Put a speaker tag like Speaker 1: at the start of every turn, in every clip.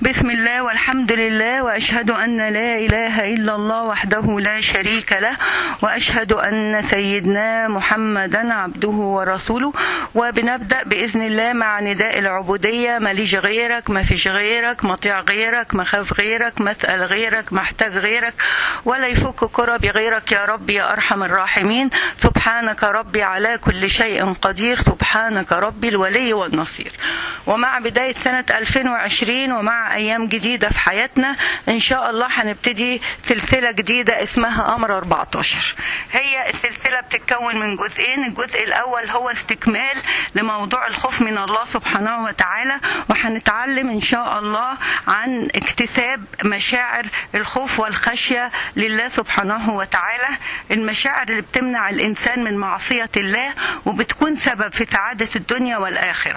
Speaker 1: بسم الله والحمد لله واشهد ان لا اله الا الله وحده لا شريك له واشهد ان سيدنا محمدا عبده ورسوله وبنبدا باذن الله مع نداء العبوديه ماليش غيرك ما فيش غيرك مطيع غيرك مخاف غيرك مسال غيرك محتاج غيرك ولا يفك كربي غيرك يا رب يا ارحم الراحمين سبحانك ربي على كل شيء قدير سبحانك ربي الولي والنصير ومع بدايه سنه 2020 ومع ايام جديده في حياتنا ان شاء الله هنبتدي سلسله جديده اسمها امر 14 هي السلسله بتتكون من جزئين الجزء الاول هو استكمال لموضوع الخوف من الله سبحانه وتعالى وهنتعلم ان شاء الله عن اكتساب مشاعر الخوف والخشيه لله سبحانه وتعالى المشاعر اللي بتمنع الانسان من معصيه الله وبتكون سبب في سعاده الدنيا والاخره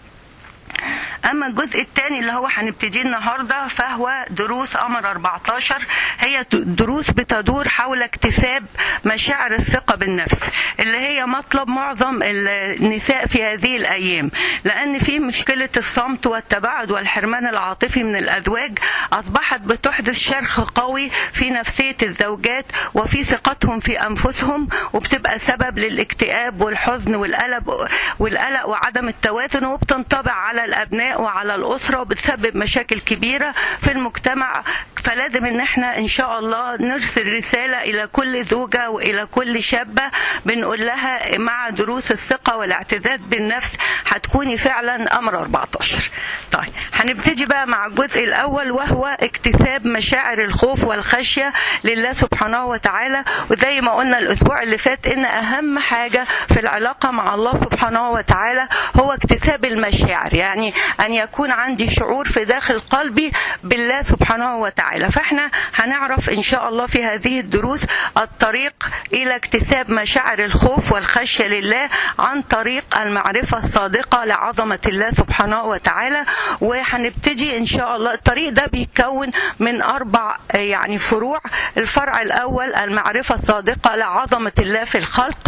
Speaker 1: اما الجزء الثاني اللي هو هنبتديه النهارده فهو دروس امر 14 هي دروس بتدور حول اكتساب مشاعر الثقه بالنفس اللي هي مطلب معظم النساء في هذه الايام لان في مشكله الصمت والتباعد والحرمان العاطفي من الازواج اصبحت بتحدث شرخ قوي في نفسيه الزوجات وفي ثقتهم في انفسهم وبتبقى سبب للاكتئاب والحزن والقلق والقلق وعدم التوازن وبتنطبع على الابناء وعلى الاسره وبتسبب مشاكل كبيره في المجتمع فلازم ان احنا ان شاء الله نرسل رساله الى كل زوجه والى كل شابه بنقول لها مع دروس الثقه والاعتزاز بالنفس هتكوني فعلا امر 14 طيب هنبتدي بقى مع الجزء الاول وهو اكتساب مشاعر الخوف والخشيه لله سبحانه وتعالى وزي ما قلنا الاسبوع اللي فات ان اهم حاجه في العلاقه مع الله سبحانه وتعالى هو اكتساب المشاعر يعني ان يكون عندي شعور في داخل قلبي بالله سبحانه وتعالى فاحنا هنعرف ان شاء الله في هذه الدروس الطريق الى اكتساب مشاعر الخوف والخشيه لله عن طريق المعرفه الصادقه لعظمه الله سبحانه وتعالى وهنبتدي ان شاء الله الطريق ده بيتكون من اربع يعني فروع الفرع الاول المعرفه الصادقه لعظمه الله في الخلق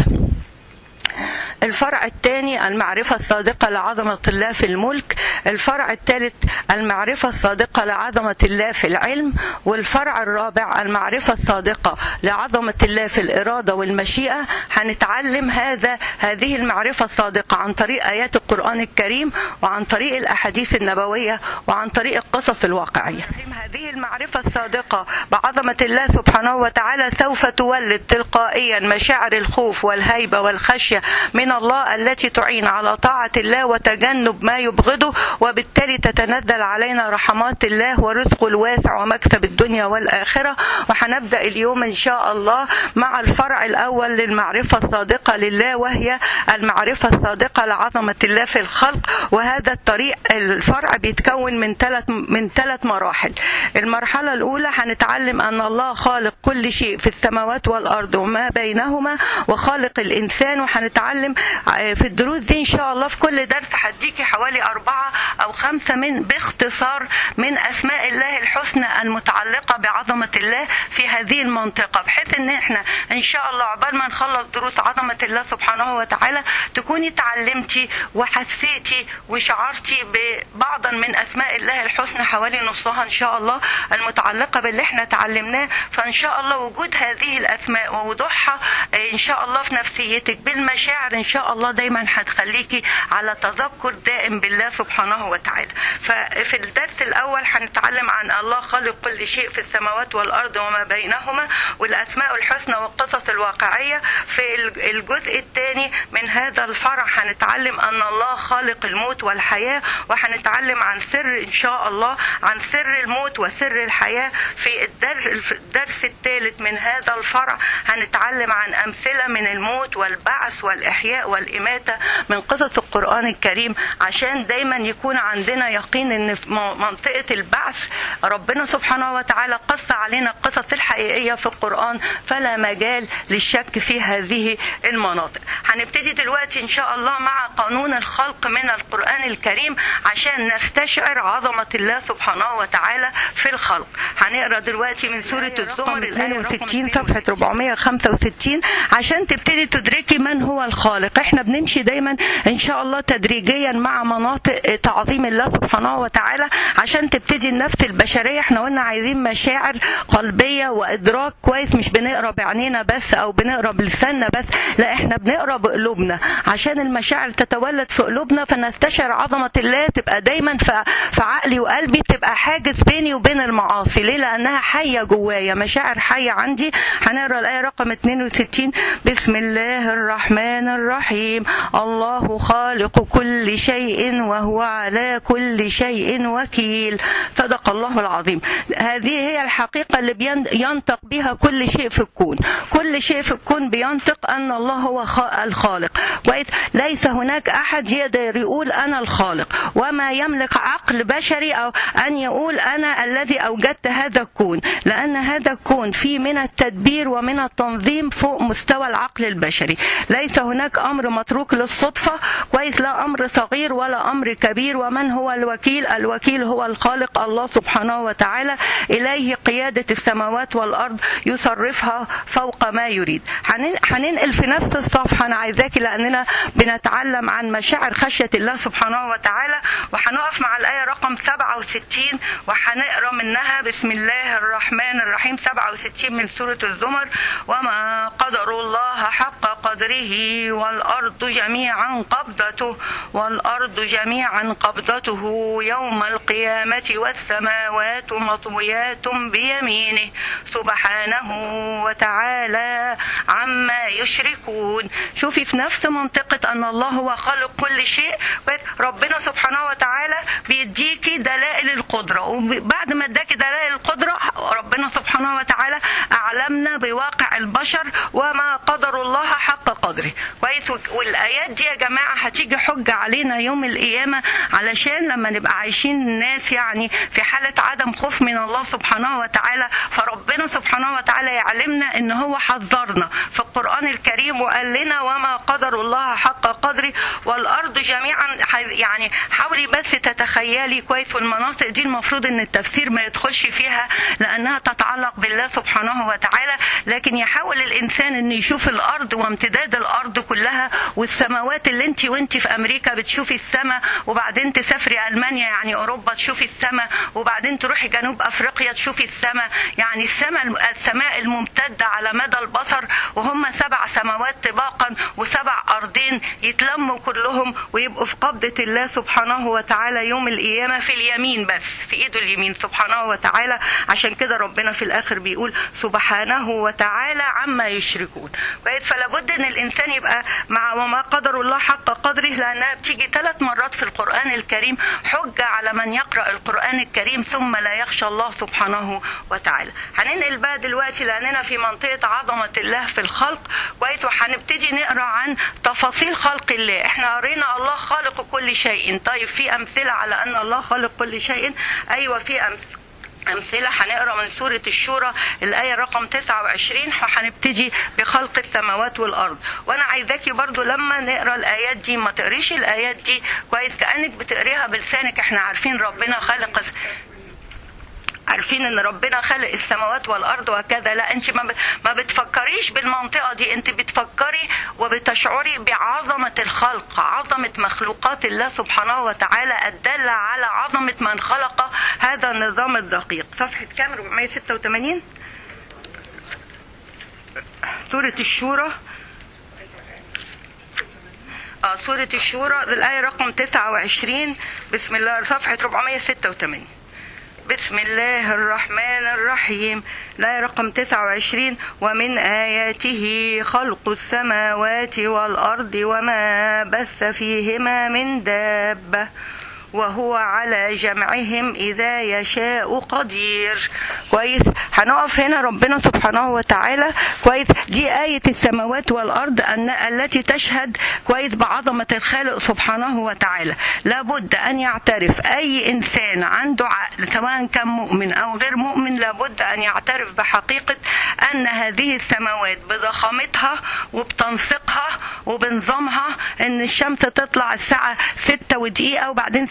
Speaker 1: الفرع الثاني المعرفة الصادقة لعظمة الله في الملك الفرع الثالث المعرفة الصادقة لعظمة الله في العلم والفرع الرابع المعرفة الصادقة لعظمة الله في الإرادة والمشيئة هنتعلم هذا هذه المعرفة الصادقة عن طريق آيات القرآن الكريم وعن طريق الأحاديث النبوية وعن طريق القصص الواقعية هذه المعرفة الصادقة بعظمة الله سبحانه وتعالى سوف تولد تلقائيا مشاعر الخوف والهيبة والخشية من الله التي تعين على طاعة الله وتجنب ما يبغضه وبالتالي تتنزل علينا رحمات الله ورزقه الواسع ومكسب الدنيا والآخرة وهنبدأ اليوم إن شاء الله مع الفرع الأول للمعرفة الصادقة لله وهي المعرفة الصادقة لعظمة الله في الخلق وهذا الطريق الفرع بيتكون من ثلاث من ثلاث مراحل المرحلة الأولى هنتعلم أن الله خالق كل شيء في السماوات والأرض وما بينهما وخالق الإنسان وهنتعلم في الدروس دي ان شاء الله في كل درس هديكي حوالي اربعه او خمسه من باختصار من اسماء الله الحسنى المتعلقه بعظمه الله في هذه المنطقه بحيث ان احنا ان شاء الله عقبال ما نخلص دروس عظمه الله سبحانه وتعالى تكوني تعلمتي وحسيتي وشعرتي ببعضا من اسماء الله الحسنى حوالي نصها ان شاء الله المتعلقه باللي احنا تعلمناه فان شاء الله وجود هذه الاسماء ووضوحها ان شاء الله في نفسيتك بالمشاعر ان شاء الله دايما هتخليكي على تذكر دائم بالله سبحانه وتعالى ففي الدرس الاول هنتعلم عن الله خالق كل شيء في السماوات والارض وما بينهما والاسماء الحسنى والقصص الواقعيه في الجزء الثاني من هذا الفرع هنتعلم ان الله خالق الموت والحياه وهنتعلم عن سر ان شاء الله عن سر الموت وسر الحياه في الدرس الدرس الثالث من هذا الفرع هنتعلم عن امثله من الموت والبعث والاحياء والإماتة من قصص القرآن الكريم عشان دايما يكون عندنا يقين ان في منطقة البعث ربنا سبحانه وتعالى قص علينا القصص الحقيقية في القرآن فلا مجال للشك في هذه المناطق هنبتدي دلوقتي ان شاء الله مع قانون الخلق من القرآن الكريم عشان نستشعر عظمة الله سبحانه وتعالى في الخلق هنقرا دلوقتي من سورة الزمر 62 صفحة 465 عشان تبتدي تدركي من هو الخالق الخالق احنا بنمشي دايما ان شاء الله تدريجيا مع مناطق تعظيم الله سبحانه وتعالى عشان تبتدي النفس البشريه احنا قلنا عايزين مشاعر قلبيه وادراك كويس مش بنقرا بعينينا بس او بنقرا بلساننا بس لا احنا بنقرا بقلوبنا عشان المشاعر تتولد في قلوبنا فنستشعر عظمه الله تبقى دايما في في عقلي وقلبي تبقى حاجز بيني وبين المعاصي ليه لانها حيه جوايا مشاعر حيه عندي هنقرا الايه رقم 62 بسم الله الرحمن الرحيم الله خالق كل شيء وهو على كل شيء وكيل صدق الله العظيم هذه هي الحقيقه اللي بين- ينطق بها كل شيء في الكون كل شيء في الكون بينطق ان الله هو خ- الخالق كويس ليس هناك احد يقدر يقول انا الخالق وما يملك عقل بشري او ان يقول انا الذي اوجدت هذا الكون لان هذا الكون فيه من التدبير ومن التنظيم فوق مستوى العقل البشري ليس هناك امر متروك للصدفه كويس لا امر صغير ولا امر كبير ومن هو الوكيل الوكيل هو الخالق الله سبحانه وتعالى اليه قياده السماوات والارض يصرفها فوق ما يريد هنن- هننقل في نفس الصفحه انا عايزاكي لاننا بنتعلم عن مشاعر خشيه الله سبحانه وتعالى وهنقف مع الايه رقم 67 وهنقرا منها بسم الله الرحمن الرحيم 67 من سوره الزمر وما قدر الله حق قدره والارض جميعا قبضته والارض جميعا قبضته يوم القيامه والسماوات مطويات بيمينه سبحانه وتعالى عما يشركون شوفي في نفس منطقة أن الله هو خالق كل شيء ربنا سبحانه وتعالى بيديكي دلائل القدرة وبعد ما اداكي دلائل القدرة ربنا سبحانه وتعالى أعلمنا بواقع البشر وما قدر الله حق قدره كويس والآيات دي يا جماعة هتيجي حجة علينا يوم القيامة علشان لما نبقى عايشين الناس يعني في حالة عدم خوف من الله سبحانه وتعالى فربنا سبحانه وتعالى يعلمنا ان هو حذرنا في القرآن الكريم وقال لنا وما قدر الله حق قدره والأرض جميعا يعني حاولي بس تتخيلي كويس والمناطق دي المفروض ان التفسير ما يدخلش فيها لأنها تتعلق بالله سبحانه وتعالى لكن يحاول الإنسان ان يشوف الأرض وامتداد الأرض كلها والسماوات اللي انت وانت في أمريكا بتشوفي السماء وبعدين تسافري ألمانيا يعني أوروبا تشوفي السماء وبعدين تروحي جنوب أفريقيا تشوفي السماء يعني السماء السماء الممتدة على مدى البصر وهم سبع سماوات طباقا وسبع أرضين يتلموا كلهم ويبقوا في قبضة الله سبحانه وتعالى يوم القيامة في اليمين بس في إيده اليمين سبحانه وتعالى عشان كده ربنا في الآخر بيقول سبحانه وتعالى عما يشركون فلا بد ان الانسان يبقى مع وما قدر الله حق قدره لانها بتيجي ثلاث مرات في القران الكريم حجه على من يقرا القران الكريم ثم لا يخشى الله سبحانه وتعالى هننقل بقى دلوقتي لاننا في منطقه عظمه الله في الخلق كويس وهنبتدي نقرا عن تفاصيل خلق الله احنا قرينا الله خالق كل شيء طيب في امثله على ان الله خالق كل شيء ايوه في امثله أمثلة هنقرا من سورة الشورى الآية رقم 29 وهنبتدي بخلق السماوات والأرض وأنا عايزاكي برضو لما نقرا الآيات دي ما تقريش الآيات دي كويس كأنك بتقريها بلسانك احنا عارفين ربنا خلق عارفين ان ربنا خلق السماوات والارض وكذا لا انت ما بتفكريش بالمنطقه دي انت بتفكري وبتشعري بعظمه الخلق عظمه مخلوقات الله سبحانه وتعالى الداله على عظمه من خلق هذا النظام الدقيق صفحه كام 486 سوره الشورى آه سورة الشورى الآية رقم 29 بسم الله صفحة 486 بسم الله الرحمن الرحيم لا رقم 29 ومن آياته خلق السماوات والأرض وما بث فيهما من دابة وهو على جمعهم إذا يشاء قدير كويس هنقف هنا ربنا سبحانه وتعالى كويس دي آية السماوات والأرض أن التي تشهد كويس بعظمة الخالق سبحانه وتعالى لابد أن يعترف أي إنسان عنده عقل سواء كان مؤمن أو غير مؤمن لابد أن يعترف بحقيقة أن هذه السماوات بضخامتها وبتنسيقها وبنظامها أن الشمس تطلع الساعة ستة ودقيقة وبعدين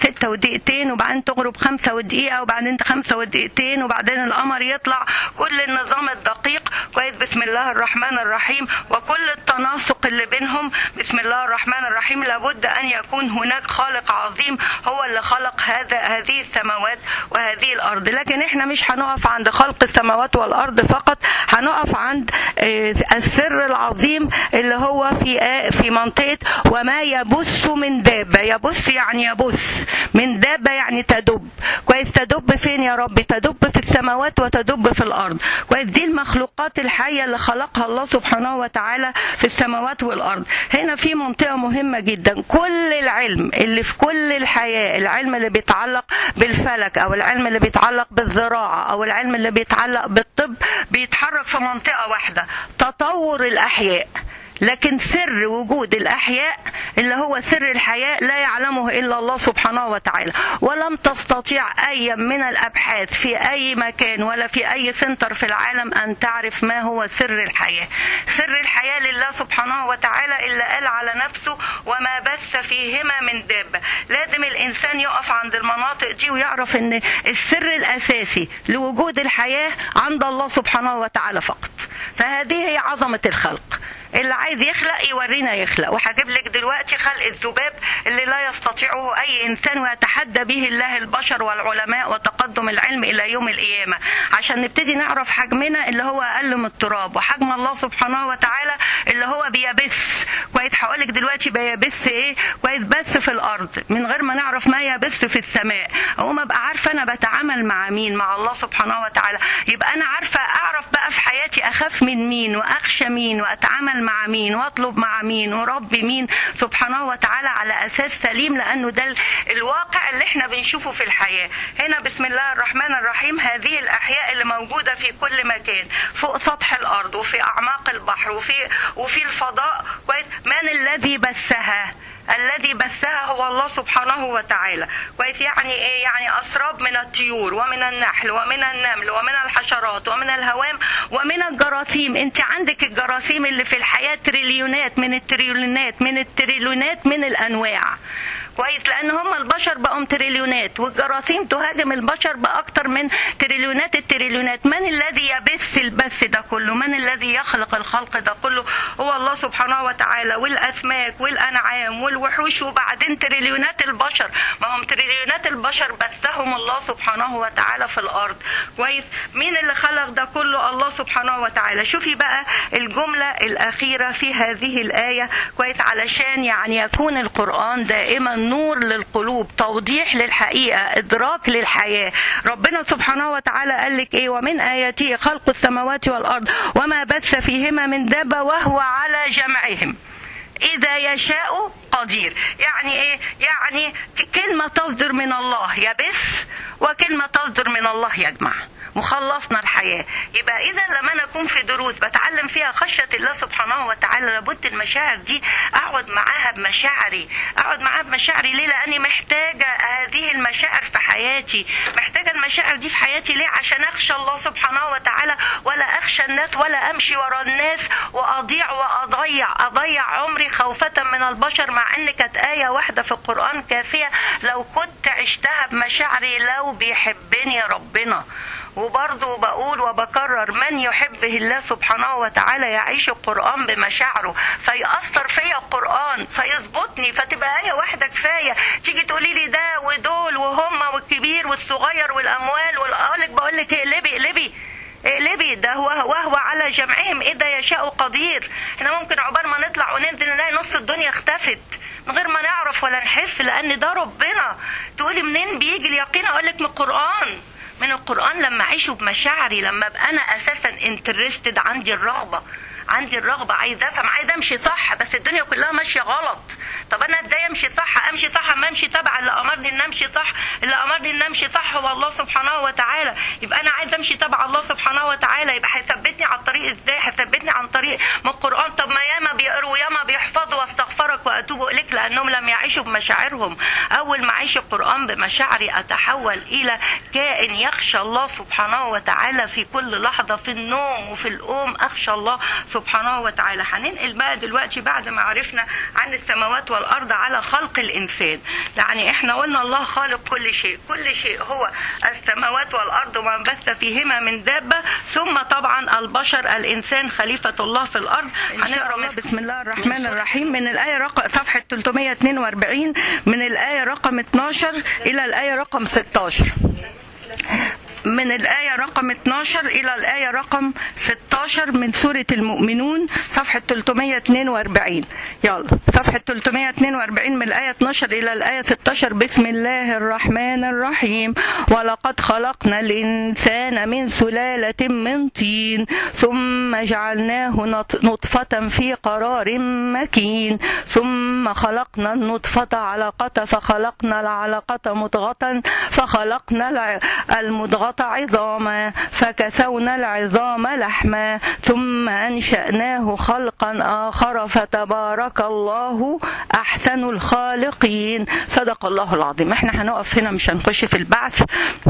Speaker 1: ستة ودقيقتين وبعدين تغرب خمسة ودقيقة وبعدين خمسة ودقيقتين وبعدين القمر يطلع كل النظام الدقيق كويس بسم الله الرحمن الرحيم وكل التناسق اللي بينهم بسم الله الرحمن الرحيم لابد أن يكون هناك خالق عظيم هو اللي خلق هذا هذه السماوات وهذه الأرض لكن احنا مش هنقف عند خلق السماوات والأرض فقط هنقف عند آه، السر العظيم اللي هو في آه، في منطقة وما يبث من دابة يبث يعني يبث من دابة يعني تدب كويس تدب فين يا رب تدب في السماوات وتدب في الأرض كويس دي المخلوقات الحية اللي خلقها الله سبحانه وتعالى في السماوات والأرض هنا في منطقة مهمة جدا كل العلم اللي في كل الحياة العلم اللي بيتعلق بالفلك أو العلم اللي بيتعلق بالزراعة أو العلم اللي بيتعلق بالطب بيتحرك في منطقة واحدة تطور الأحياء لكن سر وجود الأحياء اللي هو سر الحياة لا يعلمه إلا الله سبحانه وتعالى ولم تستطيع أي من الأبحاث في أي مكان ولا في أي سنتر في العالم أن تعرف ما هو سر الحياة سر الحياة لله سبحانه وتعالى إلا قال على نفسه وما بث فيهما من دابة لازم الإنسان يقف عند المناطق دي ويعرف أن السر الأساسي لوجود الحياة عند الله سبحانه وتعالى فقط فهذه هي عظمة الخلق اللي عايز يخلق يورينا يخلق وهجيب لك دلوقتي خلق الذباب اللي لا يستطيعه اي انسان ويتحدى به الله البشر والعلماء وتقدم العلم الى يوم القيامه عشان نبتدي نعرف حجمنا اللي هو اقل من التراب وحجم الله سبحانه وتعالى اللي هو بيبث كويس هقول لك دلوقتي بيبث ايه كويس بث في الارض من غير ما نعرف ما يبث في السماء اقوم ابقى عارفه انا بتعامل مع مين مع الله سبحانه وتعالى يبقى انا عارفه اعرف بقى في حياتي اخاف من مين واخشى مين واتعامل مع مين واطلب مع مين وربي مين سبحانه وتعالى على اساس سليم لانه ده الواقع اللي احنا بنشوفه في الحياه هنا بسم الله الرحمن الرحيم هذه الاحياء اللي موجوده في كل مكان فوق سطح الارض وفي اعماق البحر وفي وفي الفضاء كويس من الذي بثها الذي بثها هو الله سبحانه وتعالى كويس يعني ايه يعني اسراب من الطيور ومن النحل ومن النمل ومن الحشرات ومن الهوام ومن الجراثيم انت عندك الجراثيم اللي في الحياه تريليونات من التريليونات من التريليونات من الانواع كويس لان هم البشر بقوا تريليونات والجراثيم تهاجم البشر باكثر من تريليونات التريليونات من الذي يبث البث ده كله من الذي يخلق الخلق ده كله هو الله سبحانه وتعالى والاسماك والانعام والوحوش وبعدين تريليونات البشر ما هم تريليونات البشر بثهم الله سبحانه وتعالى في الارض كويس مين اللي خلق ده كله الله سبحانه وتعالى شوفي بقى الجمله الاخيره في هذه الايه كويس علشان يعني يكون القران دائما نور للقلوب توضيح للحقيقة إدراك للحياة ربنا سبحانه وتعالى قال لك إيه ومن آياته خلق السماوات والأرض وما بث فيهما من دابة وهو على جمعهم إذا يشاء قدير يعني إيه يعني كلمة تصدر من الله يبث وكلمة تصدر من الله يجمع وخلصنا الحياة يبقى إذا لما أنا أكون في دروس بتعلم فيها خشية الله سبحانه وتعالى لابد المشاعر دي أقعد معاها بمشاعري أقعد معاها بمشاعري ليه لأني محتاجة هذه المشاعر في حياتي محتاجة المشاعر دي في حياتي ليه عشان أخشى الله سبحانه وتعالى ولا أخشى الناس ولا أمشي ورا الناس وأضيع وأضيع أضيع عمري خوفة من البشر مع أن كانت آية واحدة في القرآن كافية لو كنت عشتها بمشاعري لو بيحبني ربنا وبرضه بقول وبكرر من يحبه الله سبحانه وتعالى يعيش القرآن بمشاعره فيأثر فيا القرآن فيظبطني فتبقى آية واحدة كفاية تيجي تقولي لي ده ودول وهم والكبير والصغير والأموال والأقولك بقول لك اقلبي اقلبي اقلبي ده هو وهو على جمعهم اذا يشاء قدير احنا ممكن عقبال ما نطلع وننزل نلاقي نص الدنيا اختفت من غير ما نعرف ولا نحس لان ده ربنا تقولي منين بيجي اليقين اقول لك من القران من القرآن لما أعيشه بمشاعري لما أبقى أنا أساسا انترستد عندي الرغبة عندي الرغبة عايز أفهم عايز أمشي صح بس الدنيا كلها ماشية غلط طب أنا إزاي أمشي صح أمشي صح ما أمشي تبع اللي أمرني إن أمشي صح اللي أمرني إن أمشي صح هو الله سبحانه وتعالى يبقى أنا عايز أمشي تبع الله سبحانه وتعالى يبقى هيثبتني على الطريق إزاي هيثبتني عن طريق من القرآن طب ما ياما بيقروا ياما بيحفظوا واستغفرك وأتوب إليك لأنهم لم يعيشوا بمشاعرهم أول ما أعيش القرآن بمشاعري أتحول إلى كائن يخشى الله سبحانه وتعالى في كل لحظة في النوم وفي القوم أخشى الله سبحانه سبحانه وتعالى هننقل بقى دلوقتي بعد ما عرفنا عن السماوات والارض على خلق الانسان يعني احنا قلنا الله خالق كل شيء كل شيء هو السماوات والارض وما بث فيهما من دابه ثم طبعا البشر الانسان خليفه الله في الارض هنقرا بسم الله الرحمن الرحيم من الايه رقم صفحه 342 من الايه رقم 12 الى الايه رقم 16 من الآية رقم 12 إلى الآية رقم 16 من سورة المؤمنون صفحة 342 يلا صفحة 342 من الآية 12 إلى الآية 16 بسم الله الرحمن الرحيم ولقد خلقنا الإنسان من سلالة من طين ثم جعلناه نطفة في قرار مكين ثم خلقنا النطفة علقة فخلقنا العلقة مضغة فخلقنا المضغة عظاما فكسونا العظام لحما ثم أنشأناه خلقا آخر فتبارك الله أحسن الخالقين صدق الله العظيم احنا هنقف هنا مش هنخش في البعث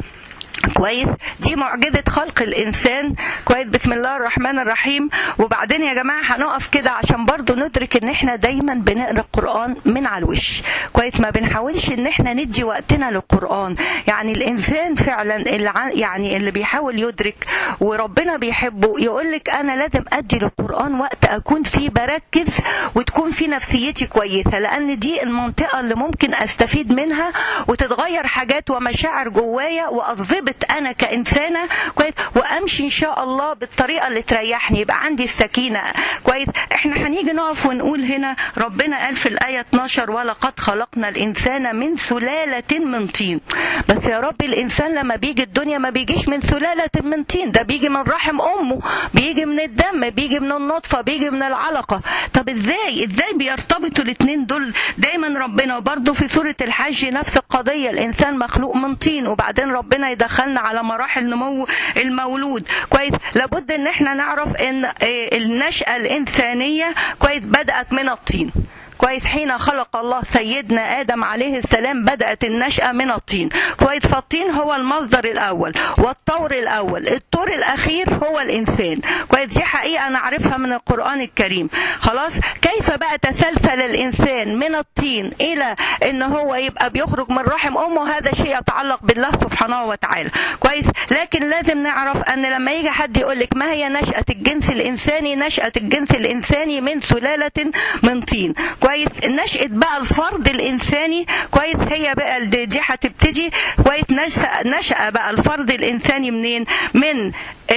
Speaker 1: كويس دي معجزة خلق الإنسان كويس بسم الله الرحمن الرحيم وبعدين يا جماعة هنقف كده عشان برضو ندرك إن إحنا دايما بنقرأ القرآن من على الوش كويس ما بنحاولش إن إحنا ندي وقتنا للقرآن يعني الإنسان فعلا اللي يعني اللي بيحاول يدرك وربنا بيحبه يقول لك أنا لازم أدي للقرآن وقت أكون فيه بركز وتكون في نفسيتي كويسة لأن دي المنطقة اللي ممكن أستفيد منها وتتغير حاجات ومشاعر جوايا وأظبط انا كانسانه كويس وامشي ان شاء الله بالطريقه اللي تريحني يبقى عندي السكينه كويس احنا هنيجي نقف ونقول هنا ربنا قال في الايه 12 ولقد خلقنا الانسان من سلاله من طين بس يا رب الانسان لما بيجي الدنيا ما بيجيش من سلاله من طين ده بيجي من رحم امه بيجي من الدم بيجي من النطفه بيجي من العلقه طب ازاي ازاي بيرتبطوا الاثنين دول دايما ربنا وبرده في سوره الحج نفس القضيه الانسان مخلوق من طين وبعدين ربنا يدخل دخلنا على مراحل نمو المولود كويس لابد ان احنا نعرف ان النشأة الإنسانية كويس بدأت من الطين كويس حين خلق الله سيدنا آدم عليه السلام بدأت النشأة من الطين كويس فالطين هو المصدر الأول والطور الأول الطور الأخير هو الإنسان كويس دي حقيقة نعرفها من القرآن الكريم خلاص كيف بقى تسلسل الإنسان من الطين إلى إن هو يبقى بيخرج من رحم أمه هذا شيء يتعلق بالله سبحانه وتعالى كويس لكن لازم نعرف أن لما يجي حد يقول لك ما هي نشأة الجنس الإنساني نشأة الجنس الإنساني من سلالة من طين كويس نشأة بقى الفرد الإنساني كويس هي بقى دي هتبتدي كويس نشأ, نشأ بقى الفرد الإنساني منين؟ من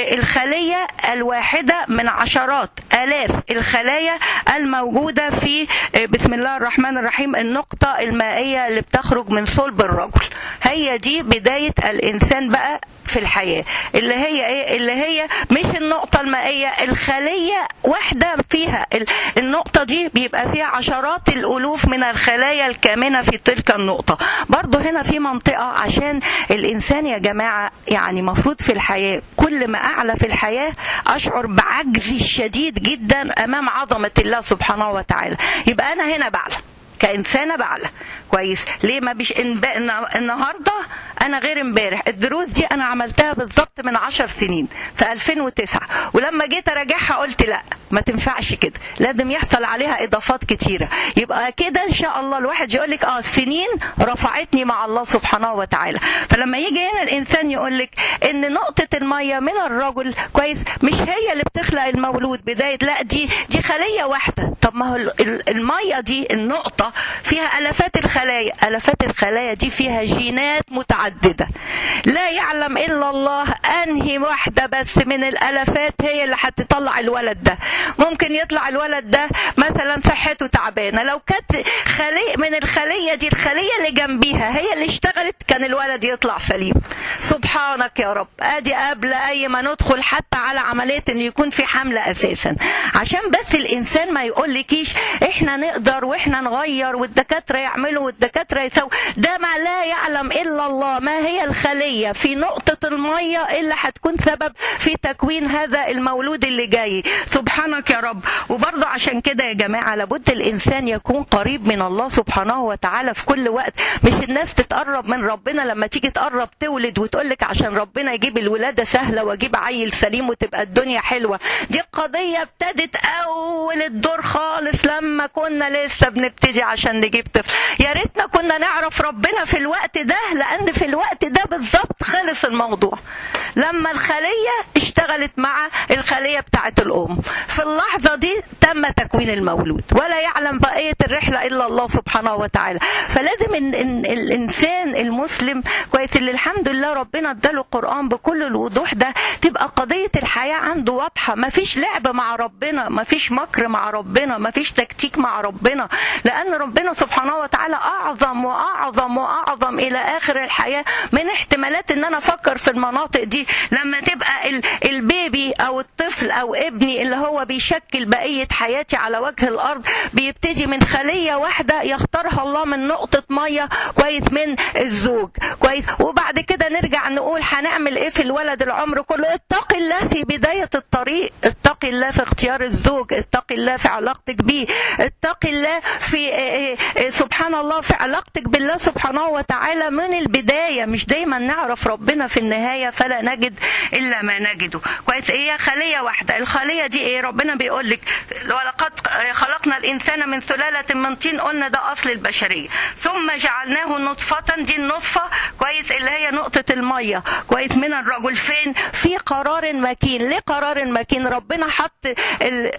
Speaker 1: الخلية الواحدة من عشرات آلاف الخلايا الموجودة في بسم الله الرحمن الرحيم النقطة المائية اللي بتخرج من صلب الرجل هي دي بداية الإنسان بقى في الحياة اللي هي ايه اللي هي مش النقطة المائية الخلية واحدة فيها النقطة دي بيبقى فيها عشرات الألوف من الخلايا الكامنة في تلك النقطة برضو هنا في منطقة عشان الإنسان يا جماعة يعني مفروض في الحياة كل ما أعلى في الحياة أشعر بعجزي الشديد جدا أمام عظمة الله سبحانه وتعالى يبقى أنا هنا بعلى كإنسانة بعلى كويس ليه ما بيش النهاردة أنا غير امبارح الدروس دي أنا عملتها بالظبط من عشر سنين في 2009 ولما جيت أراجعها قلت لا ما تنفعش كده لازم يحصل عليها إضافات كتيرة يبقى كده إن شاء الله الواحد يقول لك آه السنين رفعتني مع الله سبحانه وتعالى فلما يجي هنا الإنسان يقول لك إن نقطة المية من الرجل كويس مش هي اللي بتخلق المولود بداية لا دي دي خلية واحدة طب ما هو المية دي النقطة فيها ألفات الخلايا ألفات الخلايا دي فيها جينات متعددة لا يعلم إلا الله أنهي واحدة بس من الألفات هي اللي هتطلع الولد ده ممكن يطلع الولد ده مثلا صحته تعبانة لو كانت خلية من الخلية دي الخلية اللي جنبيها هي اللي اشتغلت كان الولد يطلع سليم سبحانك يا رب ادي قبل اي ما ندخل حتى على عملية ان يكون في حملة اساسا عشان بس الانسان ما يقول لكيش احنا نقدر واحنا نغير والدكاترة يعملوا والدكاترة يسووا ده ما لا يعلم الا الله ما هي الخلية في نقطة نقطة المية اللي هتكون سبب في تكوين هذا المولود اللي جاي سبحانك يا رب وبرضه عشان كده يا جماعة لابد الإنسان يكون قريب من الله سبحانه وتعالى في كل وقت مش الناس تتقرب من ربنا لما تيجي تقرب تولد وتقولك عشان ربنا يجيب الولادة سهلة واجيب عيل سليم وتبقى الدنيا حلوة دي قضية ابتدت أول الدور خالص لما كنا لسه بنبتدي عشان نجيب طفل يا ريتنا كنا نعرف ربنا في الوقت ده لأن في الوقت ده بالظبط خلص الموضوع لما الخلية اشتغلت مع الخلية بتاعت الأم في اللحظة دي تم تكوين المولود ولا يعلم بقية الرحلة إلا الله سبحانه وتعالى فلازم إن إن الإنسان المسلم كويس اللي الحمد لله ربنا اداله القرآن بكل الوضوح ده تبقى قضية الحياة عنده واضحة ما فيش لعب مع ربنا ما فيش مكر مع ربنا ما فيش تكتيك مع ربنا لأن ربنا سبحانه وتعالى أعظم وأعظم وأعظم إلى آخر الحياة من احتمالات إن أنا أفكر في المناطق دي لما تبقى ال- البيبي أو الطفل أو ابني اللي هو بيشكل بقية حياتي على وجه الأرض بيبتدي من خلية واحدة يختارها الله من نقطة مية كويس من الزوج كويس وبعد كده نرجع نقول هنعمل ايه في الولد العمر كله اتقي الله في بداية الطريق اتقي الله في اختيار الزوج اتقي الله في علاقتك بيه اتقي الله في اه اه اه سبحان الله في علاقتك بالله سبحانه وتعالى من البداية مش دايما نعرف ربنا في النهاية فلا نجد إلا ما نجده كويس هي خلية واحدة الخلية دي ايه ربنا بيقول لك ولقد خلقنا الإنسان من سلالة من طين قلنا ده أصل البشرية ثم جعلناه نطفة دي النطفة كويس اللي هي نقطة المية كويس من الرجل فين في قرار مكين ليه قرار مكين ربنا حط ال...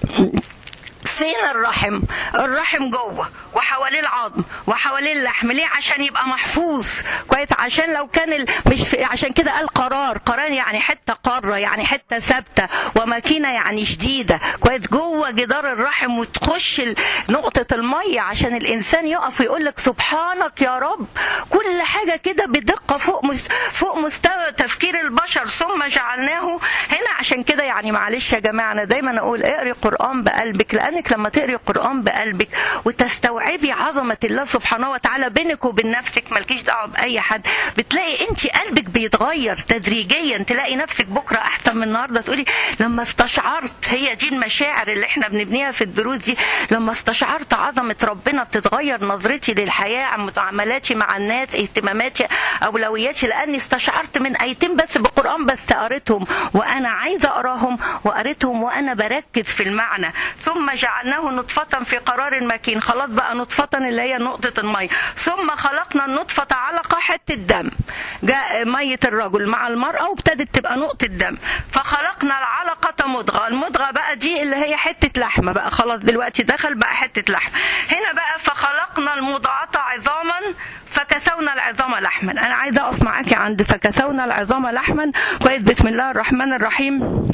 Speaker 1: فين الرحم الرحم جوه وحواليه العظم وحواليه اللحم ليه عشان يبقى محفوظ كويس عشان لو كان ال... مش في... عشان كده قال قرار قرار يعني حته قاره يعني حته ثابته وماكينه يعني شديده كويس جوه جدار الرحم وتخش ال... نقطه الميه عشان الانسان يقف ويقول لك سبحانك يا رب كل حاجه كده بدقه فوق مس... فوق مستوى تفكير البشر ثم جعلناه هنا عشان كده يعني معلش يا جماعه انا دايما اقول اقري قران بقلبك لانك لما تقري القران بقلبك وتستوعبي عظمه الله سبحانه وتعالى بينك وبين نفسك مالكيش دعوه باي حد بتلاقي انت قلبك بيتغير تدريجيا تلاقي نفسك بكره احسن من النهارده تقولي لما استشعرت هي دي المشاعر اللي احنا بنبنيها في الدروس دي لما استشعرت عظمه ربنا بتتغير نظرتي للحياه معاملاتي مع الناس اهتماماتي اولوياتي لاني استشعرت من ايتين بس بالقران بس قريتهم وانا عايزه اقراهم وقريتهم وانا بركز في المعنى ثم جعلناه نطفه في قرار مكين خلاص بقى نطفه اللي هي نقطه الميه ثم خلقنا النطفه علقه حته دم جاء ميه الرجل مع المراه وابتدت تبقى نقطه دم فخلقنا العلقه مضغه المضغه بقى دي اللي هي حته لحمه بقى خلاص دلوقتي دخل بقى حته لحم هنا بقى فخلقنا المضغه عظاما فكسونا العظام لحما انا عايزه اقف معاكي عند فكسونا العظام لحما كويس بسم الله الرحمن الرحيم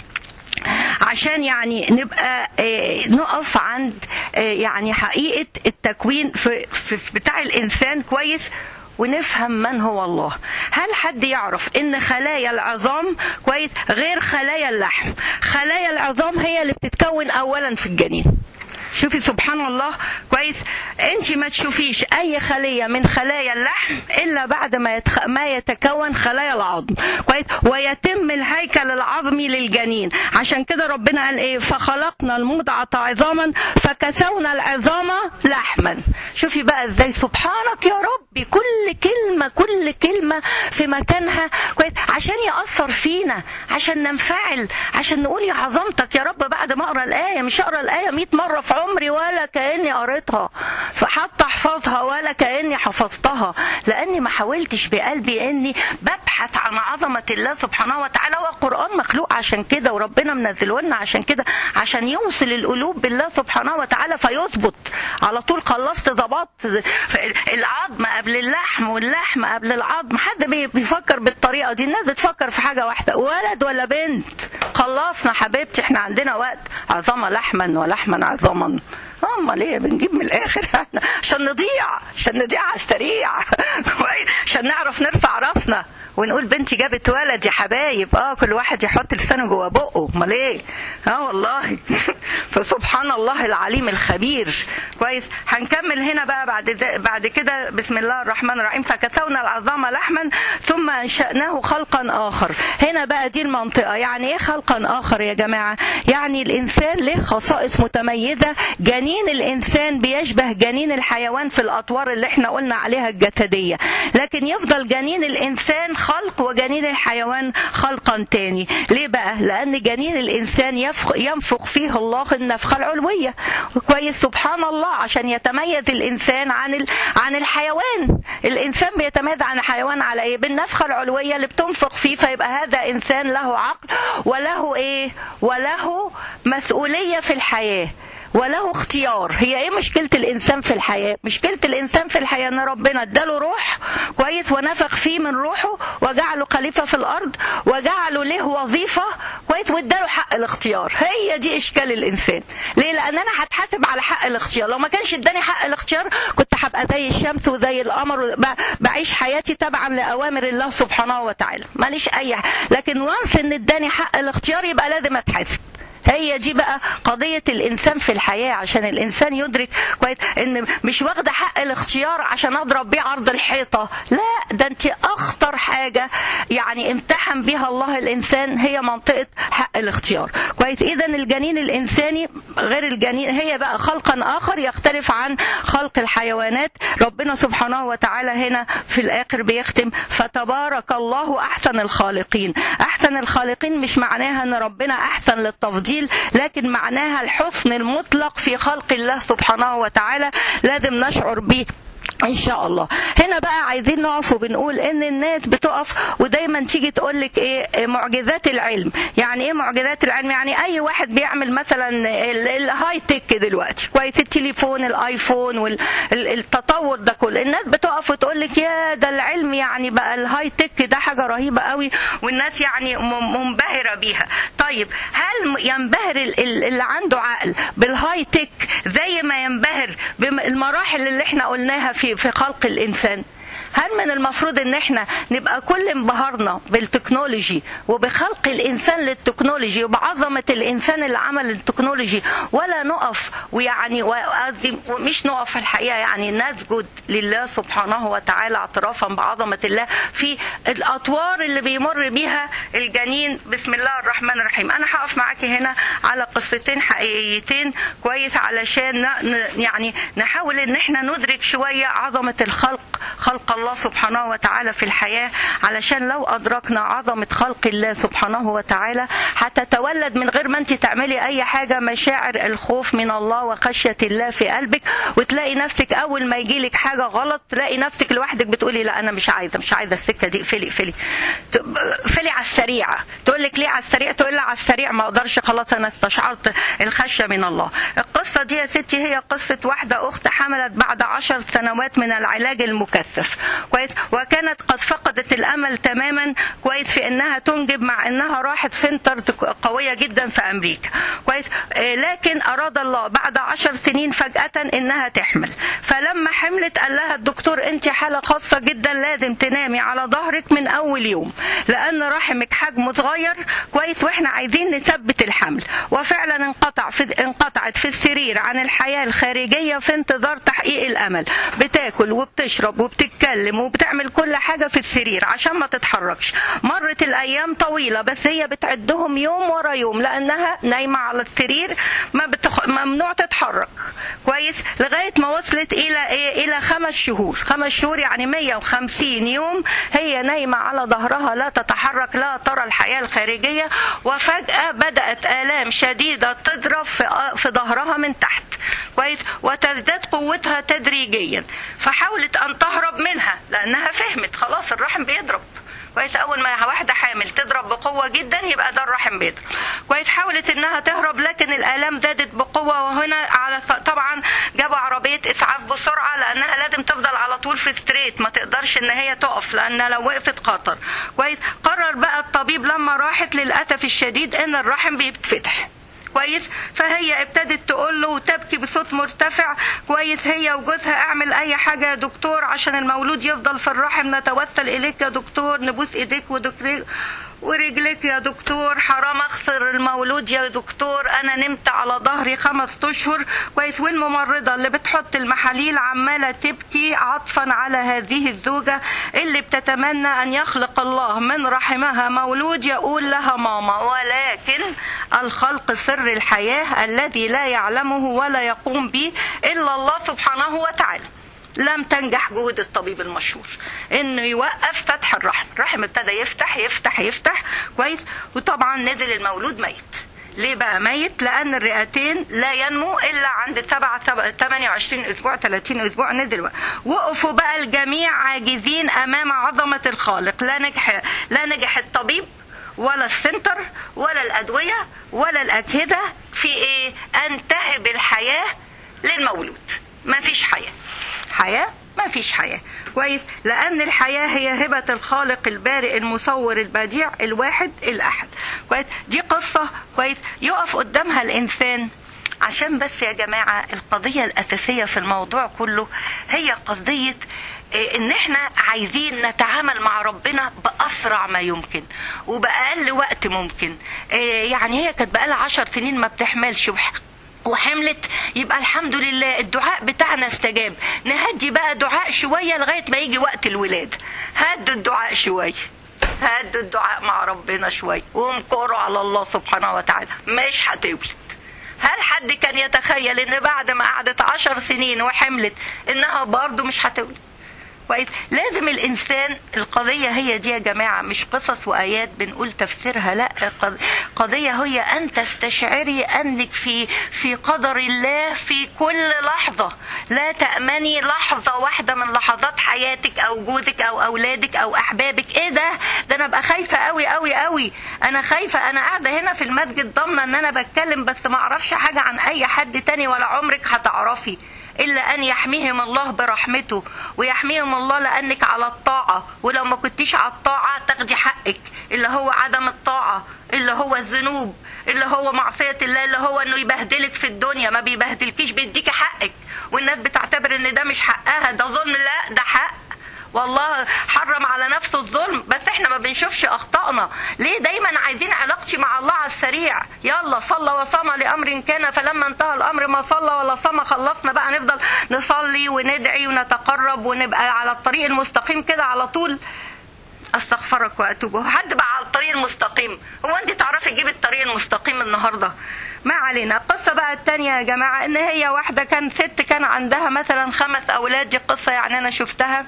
Speaker 1: عشان يعني نبقى نقف عند يعني حقيقه التكوين في, في بتاع الانسان كويس ونفهم من هو الله هل حد يعرف ان خلايا العظام كويس غير خلايا اللحم خلايا العظام هي اللي بتتكون اولا في الجنين شوفي سبحان الله كويس انت ما تشوفيش اي خليه من خلايا اللحم الا بعد ما يتخ... ما يتكون خلايا العظم كويس ويتم الهيكل العظمي للجنين عشان كده ربنا قال ايه فخلقنا المضعه عظاما فكسونا العظام لحما شوفي بقى ازاي سبحانك يا ربي كل كلمه كل كلمه في مكانها كويس عشان ياثر فينا عشان ننفعل عشان نقول يا عظمتك يا رب بعد ما اقرا الايه مش اقرا الايه 100 مره في عمري ولا كاني قريتها فحتى احفظها ولا كاني حفظتها لاني ما حاولتش بقلبي اني ببحث عن عظمه الله سبحانه وتعالى والقران مخلوق عشان كده وربنا منزله لنا عشان كده عشان يوصل القلوب بالله سبحانه وتعالى فيظبط على طول خلصت ظبطت العظم قبل اللحم واللحم قبل العظم حد بيفكر بالطريقه دي الناس بتفكر في حاجه واحده ولد ولا بنت خلصنا حبيبتي احنا عندنا وقت عظمه لحما ولحما عظاما امال ايه بنجيب من الاخر عشان نضيع عشان نضيع على السريع عشان نعرف نرفع راسنا ونقول بنتي جابت ولد يا حبايب اه كل واحد يحط لسانه جوه بقه امال ايه اه والله فسبحان الله العليم الخبير كويس هنكمل هنا بقى بعد بعد كده بسم الله الرحمن الرحيم فكسونا العظام لحما ثم انشاناه خلقا اخر هنا بقى دي المنطقه يعني ايه خلقا اخر يا جماعه يعني الانسان له خصائص متميزه جنين الانسان بيشبه جنين الحيوان في الاطوار اللي احنا قلنا عليها الجسديه لكن يفضل جنين الانسان خلق وجنين الحيوان خلقا تاني ليه بقى لان جنين الانسان يفخ ينفخ فيه الله النفخه العلويه كويس سبحان الله عشان يتميز الانسان عن عن الحيوان الانسان بيتميز عن الحيوان على ايه بالنفخه العلويه اللي بتنفخ فيه فيبقى هذا انسان له عقل وله ايه وله مسؤوليه في الحياه وله اختيار هي ايه مشكله الانسان في الحياه مشكله الانسان في الحياه ان ربنا اداله روح كويس ونفخ فيه من روحه وجعله خليفه في الارض وجعله له وظيفه كويس واداله حق الاختيار هي دي اشكال الانسان ليه لان انا هتحاسب على حق الاختيار لو ما كانش اداني حق الاختيار كنت هبقى زي الشمس وزي القمر بعيش حياتي تبعا لاوامر الله سبحانه وتعالى ماليش اي لكن وانس ان اداني حق الاختيار يبقى لازم اتحاسب هي دي بقى قضية الإنسان في الحياة عشان الإنسان يدرك كويس إن مش واخدة حق الاختيار عشان أضرب بيه عرض الحيطة لا ده أنت أخطر حاجة يعني امتحن بها الله الإنسان هي منطقة حق الاختيار كويس إذا الجنين الإنساني غير الجنين هي بقى خلقا آخر يختلف عن خلق الحيوانات ربنا سبحانه وتعالى هنا في الآخر بيختم فتبارك الله أحسن الخالقين أحسن الخالقين مش معناها أن ربنا أحسن للتفضيل لكن معناها الحسن المطلق في خلق الله سبحانه وتعالى لازم نشعر به ان شاء الله هنا بقى عايزين نقف وبنقول ان الناس بتقف ودايما تيجي تقول لك ايه معجزات العلم يعني ايه معجزات العلم يعني اي واحد بيعمل مثلا الهاي تك دلوقتي كويس التليفون الايفون والتطور ده كله الناس بتقف وتقول لك يا ده العلم يعني بقى الهاي تك ده حاجه رهيبه قوي والناس يعني منبهره بيها طيب هل ينبهر اللي عنده عقل بالهاي تك زي ما ينبهر بالمراحل اللي احنا قلناها في في خلق الانسان هل من المفروض ان احنا نبقى كل انبهارنا بالتكنولوجي وبخلق الانسان للتكنولوجي وبعظمه الانسان اللي عمل التكنولوجي ولا نقف ويعني مش نقف في الحقيقه يعني نسجد لله سبحانه وتعالى اعترافا بعظمه الله في الاطوار اللي بيمر بيها الجنين بسم الله الرحمن الرحيم انا هقف معاكي هنا على قصتين حقيقيتين كويس علشان يعني نحاول ان احنا ندرك شويه عظمه الخلق خلق الله سبحانه وتعالى في الحياة علشان لو أدركنا عظمة خلق الله سبحانه وتعالى هتتولد من غير ما أنت تعملي أي حاجة مشاعر الخوف من الله وخشية الله في قلبك وتلاقي نفسك أول ما يجيلك حاجة غلط تلاقي نفسك لوحدك بتقولي لا أنا مش عايزة مش عايزة السكة دي اقفلي اقفلي اقفلي على السريع تقول لك ليه على السريع تقول لها على السريع ما أقدرش خلاص أنا استشعرت الخشية من الله القصة دي يا ستي هي قصة واحدة أخت حملت بعد عشر سنوات من العلاج المكثف كويس وكانت قد فقدت الامل تماما كويس في انها تنجب مع انها راحت سنترز قويه جدا في امريكا كويس لكن اراد الله بعد عشر سنين فجاه انها تحمل فلما حملت قال لها الدكتور انت حاله خاصه جدا لازم تنامي على ظهرك من اول يوم لان رحمك حجمه صغير كويس واحنا عايزين نثبت الحمل وفعلا انقطع في انقطعت في السرير عن الحياه الخارجيه في انتظار تحقيق الامل بتاكل وبتشرب وبتتكلم بتتكلم وبتعمل كل حاجة في السرير عشان ما تتحركش مرت الأيام طويلة بس هي بتعدهم يوم ورا يوم لأنها نايمة على السرير ما بتخ... ممنوع تتحرك كويس لغاية ما وصلت إلى إيه؟ إلى خمس شهور خمس شهور يعني 150 يوم هي نايمة على ظهرها لا تتحرك لا ترى الحياة الخارجية وفجأة بدأت آلام شديدة تضرب في, في ظهرها من تحت كويس وتزداد قوتها تدريجيا فحاولت أن تهرب منها لانها فهمت خلاص الرحم بيضرب كويس اول ما واحده حامل تضرب بقوه جدا يبقى ده الرحم بيضرب كويس حاولت انها تهرب لكن الالام زادت بقوه وهنا على طبعا جابوا عربيه اسعاف بسرعه لانها لازم تفضل على طول في ستريت ما تقدرش ان هي تقف لان لو وقفت خطر كويس قرر بقى الطبيب لما راحت للاسف الشديد ان الرحم بيتفتح كويس فهي ابتدت تقول له وتبكي بصوت مرتفع كويس هي وجوزها اعمل اي حاجه يا دكتور عشان المولود يفضل في الرحم نتوسل اليك يا دكتور نبوس ايديك ودكتور ورجلك يا دكتور حرام اخسر المولود يا دكتور انا نمت على ظهري خمس اشهر كويس والممرضه اللي بتحط المحاليل عماله تبكي عطفا على هذه الزوجه اللي بتتمنى ان يخلق الله من رحمها مولود يقول لها ماما ولكن الخلق سر الحياه الذي لا يعلمه ولا يقوم به الا الله سبحانه وتعالى لم تنجح جهود الطبيب المشهور انه يوقف فتح الرحم الرحم ابتدى يفتح يفتح يفتح كويس وطبعا نزل المولود ميت ليه بقى ميت لان الرئتين لا ينمو الا عند 7 28 اسبوع 30 اسبوع نزل وقفوا بقى الجميع عاجزين امام عظمه الخالق لا نجح لا نجح الطبيب ولا السنتر ولا الادويه ولا الاجهزه في ايه ان تهب الحياه للمولود ما فيش حياه حياة ما فيش حياة كويس لأن الحياة هي هبة الخالق البارئ المصور البديع الواحد الأحد كويس دي قصة كويس يقف قدامها الإنسان عشان بس يا جماعة القضية الأساسية في الموضوع كله هي قضية ان احنا عايزين نتعامل مع ربنا باسرع ما يمكن وباقل وقت ممكن يعني هي كانت بقالها عشر سنين ما بتحملش وحملت يبقى الحمد لله الدعاء بتاعنا استجاب نهدي بقى دعاء شويه لغايه ما يجي وقت الولاده هدوا الدعاء شويه هدوا الدعاء مع ربنا شويه وامكروا على الله سبحانه وتعالى مش هتولد هل حد كان يتخيل ان بعد ما قعدت عشر سنين وحملت انها برضه مش هتولد كويس لازم الانسان القضيه هي دي يا جماعه مش قصص وايات بنقول تفسيرها لا قضيه هي ان تستشعري انك في في قدر الله في كل لحظه لا تامني لحظه واحده من لحظات حياتك او جوزك او اولادك او احبابك ايه ده ده انا ابقى خايفه قوي قوي قوي انا خايفه انا قاعده هنا في المسجد ضامنه ان انا بتكلم بس ما اعرفش حاجه عن اي حد تاني ولا عمرك هتعرفي إلا أن يحميهم الله برحمته ويحميهم الله لأنك على الطاعة ولو ما كنتيش على الطاعة تاخدي حقك اللي هو عدم الطاعة اللي هو الذنوب اللي هو معصية الله اللي هو أنه يبهدلك في الدنيا ما بيبهدلكيش بيديكي حقك والناس بتعتبر أن ده مش حقها ده ظلم لا ده حق والله حرم على نفسه الظلم بس احنا ما بنشوفش اخطائنا ليه دايما عايزين علاقتي مع الله على السريع يلا صلى وصام لامر كان فلما انتهى الامر ما صلى ولا صام خلصنا بقى نفضل نصلي وندعي ونتقرب ونبقى على الطريق المستقيم كده على طول استغفرك واتوب حد بقى على الطريق المستقيم هو انت تعرفي تجيبي الطريق المستقيم النهارده ما علينا القصة بقى التانية يا جماعة ان هي واحدة كان ست كان عندها مثلا خمس اولاد دي قصة يعني انا شفتها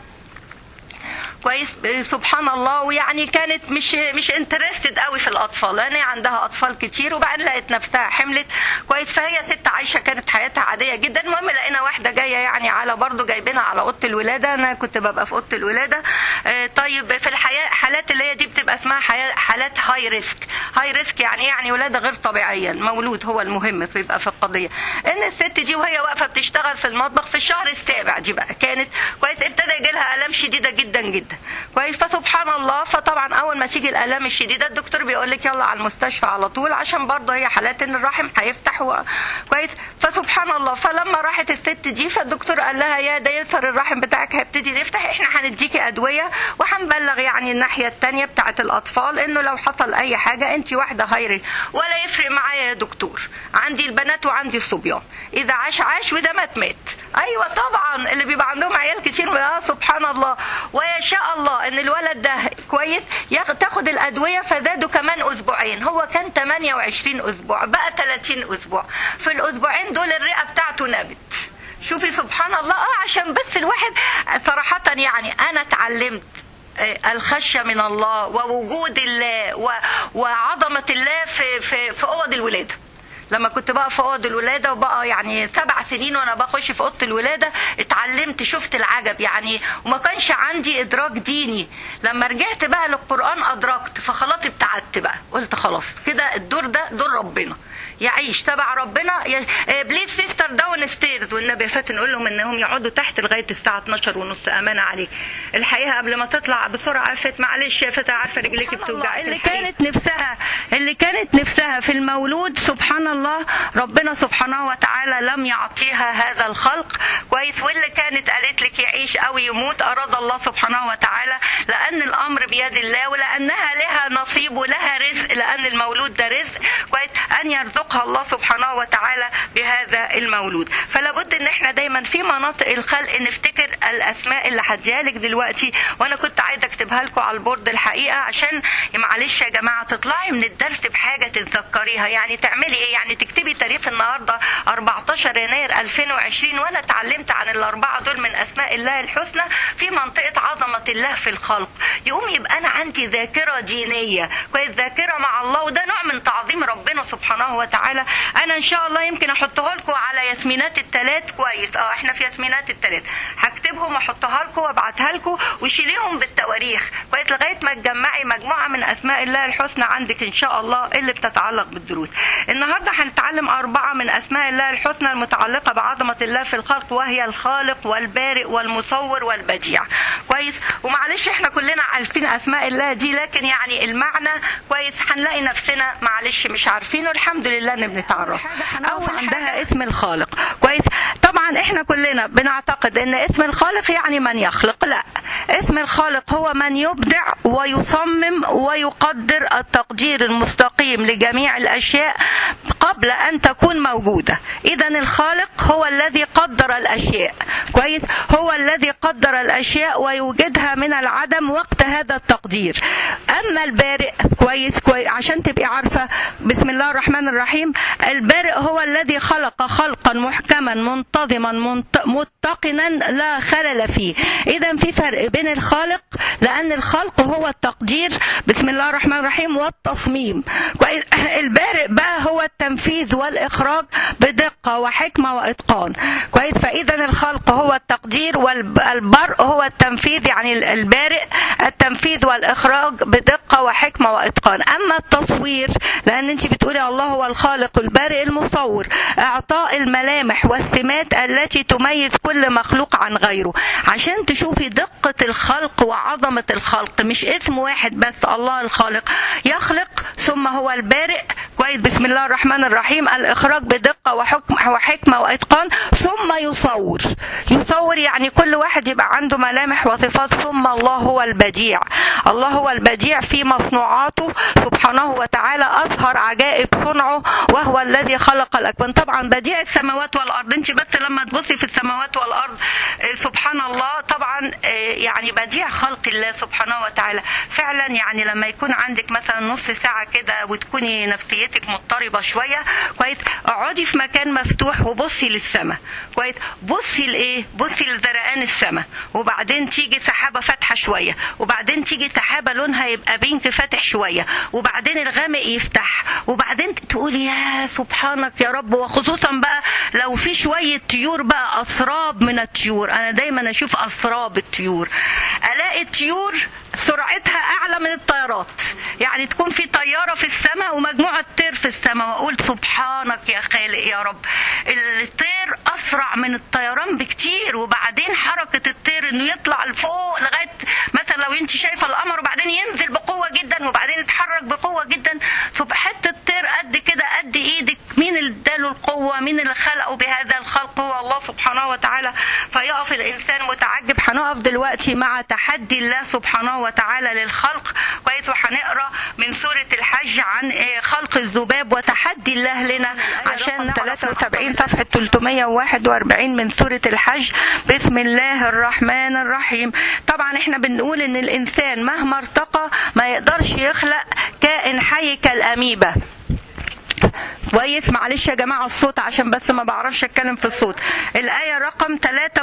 Speaker 1: كويس سبحان الله ويعني كانت مش مش انترستد قوي في الاطفال لان هي عندها اطفال كتير وبعدين لقت نفسها حملت كويس فهي ست عايشه كانت حياتها عاديه جدا المهم لقينا واحده جايه يعني على برضه جايبينها على اوضه الولاده انا كنت ببقى في اوضه الولاده آه طيب في الحياه حالات اللي هي دي بتبقى اسمها حالات هاي ريسك هاي ريسك يعني يعني ولاده غير طبيعيه المولود هو المهم بيبقى في القضيه ان الست دي وهي واقفه بتشتغل في المطبخ في الشهر السابع دي بقى كانت كويس ابتدى يجي لها الام شديده جدا جدا كويس فسبحان الله فطبعا اول ما تيجي الالام الشديده الدكتور بيقول لك يلا على المستشفى على طول عشان برضه هي حالات ان الرحم هيفتح و... كويس فسبحان الله فلما راحت الست دي فالدكتور قال لها يا ده يظهر الرحم بتاعك هيبتدي يفتح احنا هنديكي ادويه وهنبلغ يعني الناحيه الثانيه بتاعه الاطفال انه لو حصل اي حاجه انت واحده هايري ولا يفرق معايا يا دكتور عندي البنات وعندي الصبيان اذا عاش عاش واذا مات مات ايوه طبعا اللي بيبقى عندهم عيال كتير اه سبحان الله ويشاء الله ان الولد ده كويس تاخد الادويه فزادوا كمان اسبوعين هو كان 28 اسبوع بقى 30 اسبوع في الاسبوعين دول الرئه بتاعته نبت شوفي سبحان الله اه عشان بس الواحد صراحه يعني انا اتعلمت الخشيه من الله ووجود الله وعظمه الله في في في اوض الولاده لما كنت بقى في اوض الولاده وبقى يعني سبع سنين وانا بخش في اوضه الولاده اتعلمت شفت العجب يعني وما كانش عندي ادراك ديني لما رجعت بقى للقران ادركت فخلاص ابتعدت بقى قلت خلاص كده الدور ده دور ربنا يعيش تبع ربنا بليز سيستر داون ستيرز والنبي فات نقول لهم انهم يقعدوا تحت لغايه الساعه 12 ونص امانه عليك الحقيقه قبل ما تطلع بسرعه فات معلش يا فتى عارفه رجليك بتوجعك اللي كانت نفسها اللي كانت نفسها في المولود سبحان الله ربنا سبحانه وتعالى لم يعطيها هذا الخلق كويس واللي كانت قالت لك يعيش او يموت اراد الله سبحانه وتعالى لان الامر بيد الله ولانها لها نصيب ولها رزق لان المولود ده رزق كويس ان يرزقها الله سبحانه وتعالى بهذا المولود فلا بد ان احنا دايما في مناطق الخلق نفتكر الاسماء اللي هديها لك دلوقتي وانا كنت عايزه اكتبها لكم على البورد الحقيقه عشان معلش يا جماعه تطلعي من الدرس بحاجه تتذكريها يعني تعملي ايه يعني تكتبي تاريخ النهارده 14 يناير 2020 وانا اتعلمت عن الاربعه دول من اسماء الله الحسنى في منطقه عظمه الله في الخلق يقوم يبقى انا عندي ذاكره دينيه كويس ذاكره مع الله وده نوع من تعظيم ربنا سبحانه وتعالى انا ان شاء الله يمكن احطه لكم على ياسمينات التلات كويس اه احنا في ياسمينات التلات هكتبهم واحطها لكم وابعتها لكم وشيليهم بالتواريخ كويس لغايه ما تجمعي مجموعه من اسماء الله الحسنى عندك ان شاء الله اللي بتتعلق بالدروس النهارده هنتعلم اربعه من اسماء الله الحسنى المتعلقه بعظمه الله في الخلق وهي الخالق والبارئ والمصور والبديع كويس ومعلش احنا كلنا عارفين اسماء الله دي لكن يعني المعنى كويس هنلاقي نفسنا معلش مش عارفينه الحمد لله ان بنتعرف اول عندها اسم الخالق كويس طبعا احنا كلنا بنعتقد ان اسم الخالق يعني من يخلق لا اسم الخالق هو من يبدع ويصمم ويقدر التقدير المستقيم لجميع الاشياء قبل ان تكون موجوده اذا الخالق هو الذي قدر الاشياء كويس هو الذي قدر الاشياء ويوجدها من العدم وقت هذا التقدير اما البارئ كويس كويس عشان تبقي عارفه بسم الله الرحمن الرحيم البارئ هو الذي خلق خلقا محكما منتظما منت... متقنا لا خلل فيه اذا في فرق بين الخالق لان الخلق هو التقدير بسم الله الرحمن الرحيم والتصميم كويس البارئ بقى هو التنفيذ والاخراج بدقه وحكمه واتقان كويس فاذا الخلق هو التقدير والبرء هو التنفيذ يعني البارئ التنفيذ والاخراج بدقه وحكمه واتقان اما التصوير لان انت بتقولي الله هو الخالق البارئ المصور اعطاء الملامح والسمات التي تميز كل مخلوق عن غيره عشان تشوفي دقه الخلق وعظمه الخلق مش اسم واحد بس الله الخالق يخلق ثم هو البارئ كويس بسم الله الرحمن الرحيم الاخراج بدقه وحكم وحكمه واتقان ثم يصور يصور يعني كل واحد يبقى عنده ملامح وصفات ثم الله هو البديع الله هو البديع في مصنوعاته سبحانه وتعالى اظهر عجائب صنعه وهو الذي خلق الاكوان طبعا بديع السماوات والارض انت بس لما تبصي في السماوات والارض سبحان الله طبعا يعني بديع خلق الله سبحانه وتعالى فعلا يعني لما يكون عندك مثلا نص ساعه كده وتكوني نفسيتك مضطربه شويه كويس اقعدي في مكان مفتوح وبصي للسماء كويس بصي لايه بصي لزرقان السماء وبعدين تيجي سحابه فاتحه شويه وبعدين تيجي سحابه لونها يبقى بينك فاتح شويه وبعدين الغامق يفتح وبعدين تقولي يا سبحانك يا رب وخصوصا بقى لو في شويه طيور بقى اسراب من الطيور انا دايما اشوف اسراب الطيور الاقي الطيور سرعتها اعلى من الطيارات يعني تكون في طياره في السماء ومجموعه طير في السماء واقول سبحانك يا خالق يا رب الطير اسرع من الطيران بكتير وبعدين حركه الطير انه يطلع لفوق لغايه مثلا لو انت شايفه القمر وبعدين ينزل بقوه جدا وبعدين يتحرك بقوه جدا حته طير قد كده قد ايدك مين اللي اداله القوه مين اللي خلقه بهذا الخلق هو الله سبحانه وتعالى فيقف الانسان متعجب هنقف دلوقتي مع تحدي الله سبحانه وتعالى للخلق كويس وهنقرا من سوره الحج عن خلق الذباب وتحدي الله لنا عشان 73 صفحه 341 من سوره الحج بسم الله الرحمن الرحيم طبعا احنا بنقول ان الانسان مهما ارتقى ما يقدرش يخلق كائن حي كالاميبا كويس معلش يا جماعه الصوت عشان بس ما بعرفش اتكلم في الصوت الايه رقم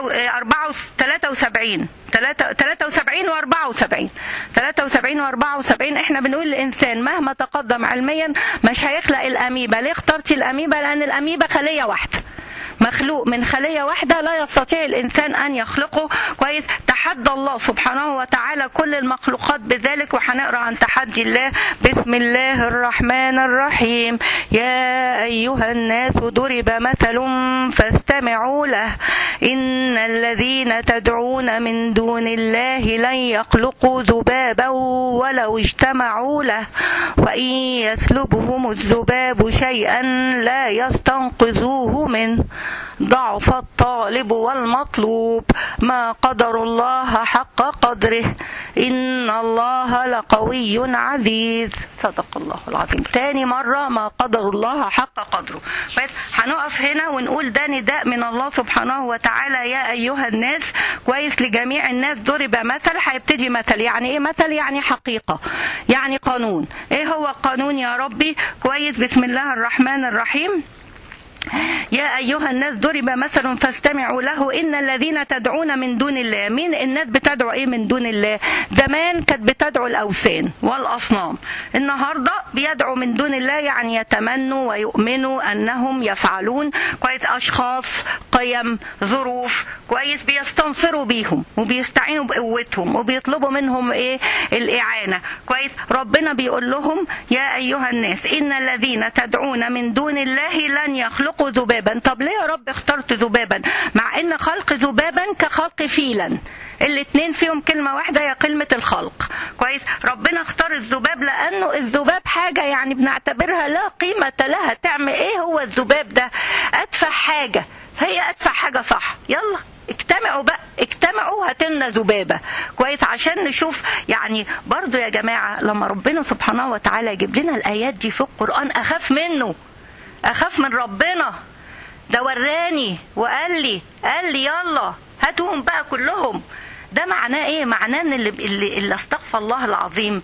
Speaker 1: 73 73 و74 73 و74 احنا بنقول الانسان مهما تقدم علميا مش هيخلق الاميبا ليه اخترتي الاميبا لان الاميبا خليه واحده مخلوق من خليه واحده لا يستطيع الانسان ان يخلقه كويس تحدى الله سبحانه وتعالى كل المخلوقات بذلك وهنقرا عن تحدي الله بسم الله الرحمن الرحيم يا ايها الناس ضرب مثل فاستمعوا له ان الذين تدعون من دون الله لن يخلقوا ذبابا ولو اجتمعوا له وان يسلبهم الذباب شيئا لا يستنقذوه منه ضعف الطالب والمطلوب ما قدر الله حق قدره إن الله لقوي عزيز صدق الله العظيم تاني مرة ما قدر الله حق قدره بس هنقف هنا ونقول ده نداء من الله سبحانه وتعالى يا أيها الناس كويس لجميع الناس ضرب مثل هيبتدي مثل يعني إيه مثل يعني حقيقة يعني قانون إيه هو القانون يا ربي كويس بسم الله الرحمن الرحيم يا أيها الناس ضرب مثل فاستمعوا له إن الذين تدعون من دون الله مين الناس بتدعو إيه من دون الله زمان كانت بتدعو الأوثان والأصنام النهاردة بيدعو من دون الله يعني يتمنوا ويؤمنوا أنهم يفعلون كويس أشخاص قيم ظروف كويس بيستنصروا بيهم وبيستعينوا بقوتهم وبيطلبوا منهم ايه الاعانه كويس ربنا بيقول لهم يا ايها الناس ان الذين تدعون من دون الله لن يخلقوا ذبابا طب ليه يا رب اخترت ذبابا مع ان خلق ذبابا كخلق فيلا الاثنين فيهم كلمة واحدة هي كلمة الخلق كويس ربنا اختار الذباب لأنه الذباب حاجة يعني بنعتبرها لا قيمة لها تعمل ايه هو الذباب ده أدفع حاجة هي أدفع حاجة صح يلا اجتمعوا بقى اجتمعوا هاتلنا ذبابه كويس عشان نشوف يعني برضو يا جماعه لما ربنا سبحانه وتعالى يجيب لنا الايات دي في القران اخاف منه اخاف من ربنا ده وراني وقال لي قال لي يلا هاتوهم بقى كلهم ده معناه ايه معناه ان اللي, اللي, اللي استغفر الله العظيم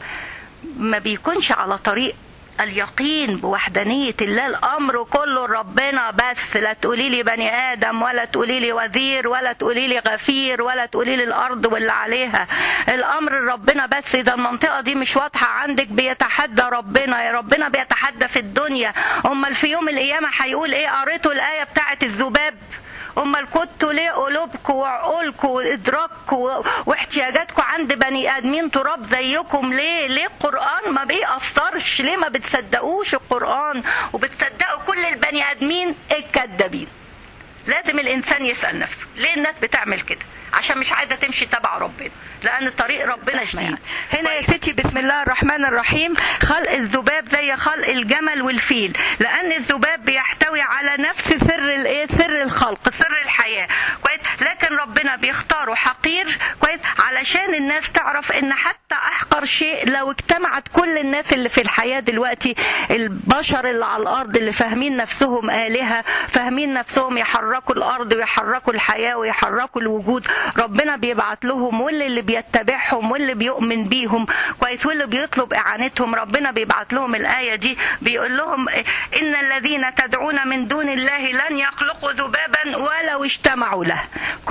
Speaker 1: ما بيكونش على طريق اليقين بوحدانية الله الأمر كله ربنا بس لا تقولي لي بني آدم ولا تقولي لي وزير ولا تقولي لي غفير ولا تقولي لي الأرض واللي عليها الأمر ربنا بس إذا المنطقة دي مش واضحة عندك بيتحدى ربنا يا ربنا بيتحدى في الدنيا أمال في يوم القيامة هيقول إيه قريتوا الآية بتاعت الذباب امال كنتوا ليه قلوبكم وعقولكم وادراككم واحتياجاتكم عند بني ادمين تراب زيكم ليه ليه القران ما بيأثرش ليه ما بتصدقوش القران وبتصدقوا كل البني ادمين الكذابين لازم الانسان يسال نفسه ليه الناس بتعمل كده عشان مش عايزه تمشي تبع ربنا لان طريق ربنا شديد هنا يا ستي بسم الله الرحمن الرحيم خلق الذباب زي خلق الجمل والفيل لان الذباب بيحتوي على نفس سر الايه سر الخلق سر الحياه كويس لكن ربنا بيختاره حقير كويس علشان الناس تعرف ان حتى احقر شيء لو اجتمعت كل الناس اللي في الحياه دلوقتي البشر اللي على الارض اللي فاهمين نفسهم الهه فاهمين نفسهم يحركوا الارض ويحركوا الحياه ويحركوا الوجود ربنا بيبعت لهم واللي اللي بيتبعهم واللي بيؤمن بيهم كويس واللي بيطلب اعانتهم ربنا بيبعت لهم الايه دي بيقول لهم ان الذين تدعون من دون الله لن يخلقوا ذبابا ولو اجتمعوا له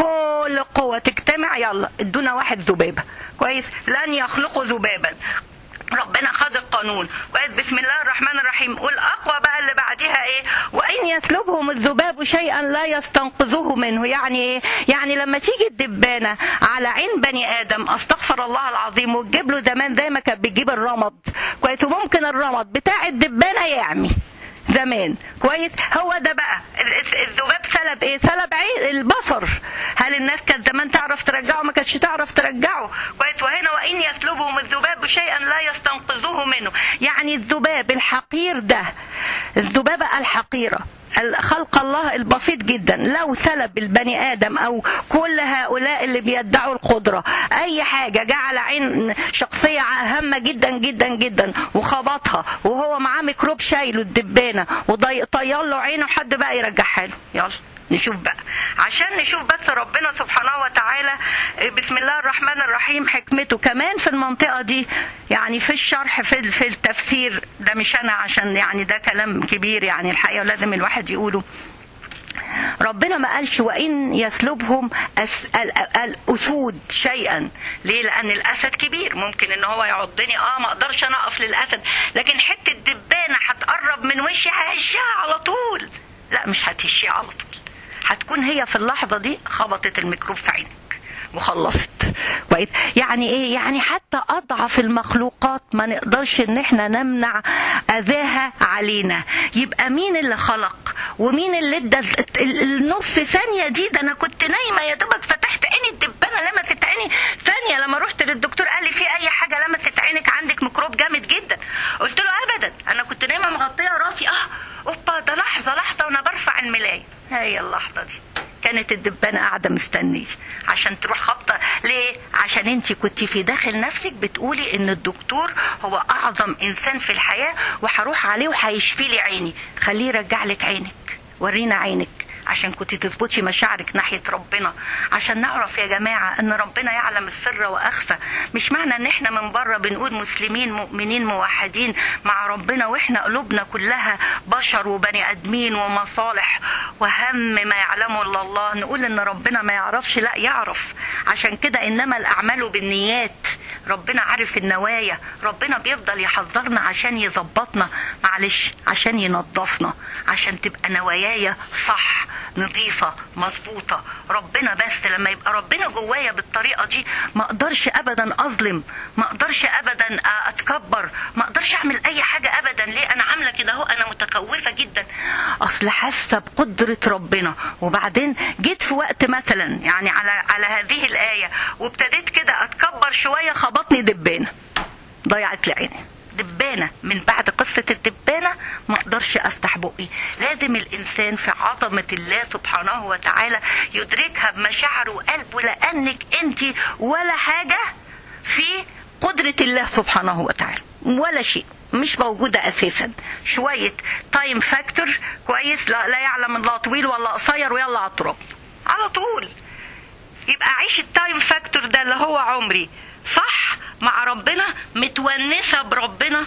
Speaker 1: كل قوه تجتمع يلا ادونا واحد ذبابه كويس لن يخلقوا ذبابا ربنا خد القانون وقال بسم الله الرحمن الرحيم والاقوى بقى اللي بعدها ايه وان يسلبهم الذباب شيئا لا يستنقذوه منه يعني ايه يعني لما تيجي الدبانه على عين بني ادم استغفر الله العظيم وتجيب له زمان زي ما كانت بتجيب الرمد كويس وممكن الرمد بتاع الدبانه يعمي زمان كويس هو ده بقى الذباب سلب ايه سلب عين البصر هل الناس كانت زمان تعرف ترجعه ما كانتش تعرف ترجعه كويس وهنا وان يسلبهم الذباب شيئا لا يستنقذوه منه يعني الذباب الحقير ده الذبابه الحقيره خلق الله البسيط جدا لو سلب البني ادم او كل هؤلاء اللي بيدعوا القدره اي حاجه جعل عين شخصيه هامه جدا جدا جدا وخبطها وهو معاه ميكروب شايله الدبانه وطير له عينه حد بقى يرجعها له يلا نشوف بقى عشان نشوف بس ربنا سبحانه وتعالى بسم الله الرحمن الرحيم حكمته كمان في المنطقه دي يعني في الشرح في في التفسير ده مش انا عشان يعني ده كلام كبير يعني الحقيقه لازم الواحد يقوله ربنا ما قالش وان يسلبهم الاسود شيئا ليه لان الاسد كبير ممكن ان هو يعضني اه ما اقدرش انا اقف للاسد لكن حته دبانه هتقرب من وشي ههشها على طول لا مش هتهشيه على طول هتكون هي في اللحظه دي خبطت الميكروب في عينك وخلصت كويس يعني ايه يعني حتى اضعف المخلوقات ما نقدرش ان احنا نمنع اذاها علينا يبقى مين اللي خلق ومين اللي ادى النص ثانيه دي ده انا كنت نايمه يا دوبك فتحت عيني الدبانه لمست عيني ثانيه لما رحت للدكتور قال لي في اي حاجه لمست عينك عندك ميكروب جامد جدا قلت له ابدا انا كنت نايمه مغطيه راسي اه اوبا ده لحظه لحظه وانا برفع الملايه هي اللحظه دي كانت الدبانة قاعدة مستنية عشان تروح خبطة ليه؟ عشان انت كنت في داخل نفسك بتقولي ان الدكتور هو اعظم انسان في الحياة وهروح عليه وهيشفي لي عيني خليه يرجع لك عينك ورينا عينك عشان كنت تظبطي مشاعرك ناحية ربنا عشان نعرف يا جماعة ان ربنا يعلم السر واخفى مش معنى ان احنا من بره بنقول مسلمين مؤمنين موحدين مع ربنا واحنا قلوبنا كلها بشر وبني ادمين ومصالح وهم ما يعلمه الا الله نقول ان ربنا ما يعرفش لا يعرف عشان كده انما الاعمال بالنيات ربنا عارف النوايا ربنا بيفضل يحذرنا عشان يظبطنا معلش عشان ينظفنا عشان تبقى نواياي صح نظيفة مظبوطة ربنا بس لما يبقى ربنا جوايا بالطريقة دي ما اقدرش ابدا اظلم ما اقدرش ابدا اتكبر ما اقدرش اعمل اي حاجة ابدا ليه انا عاملة كده اهو انا متخوفة جدا اصل حاسة بقدرة ربنا وبعدين جيت في وقت مثلا يعني على على هذه الآية وابتديت كده اتكبر شوية خبطني دبانة ضيعت لي عيني دبانة من بعد قصة الدبانة ما اقدرش افتح بقي لازم الانسان في عظمة الله سبحانه وتعالى يدركها بمشاعره وقلبه لانك انت ولا حاجة في قدرة الله سبحانه وتعالى ولا شيء مش موجودة أساسا شوية تايم فاكتور كويس لا, لا يعلم الله طويل ولا قصير ويلا على التراب على طول يبقى عيش التايم فاكتور ده اللي هو عمري صح مع ربنا متونسة بربنا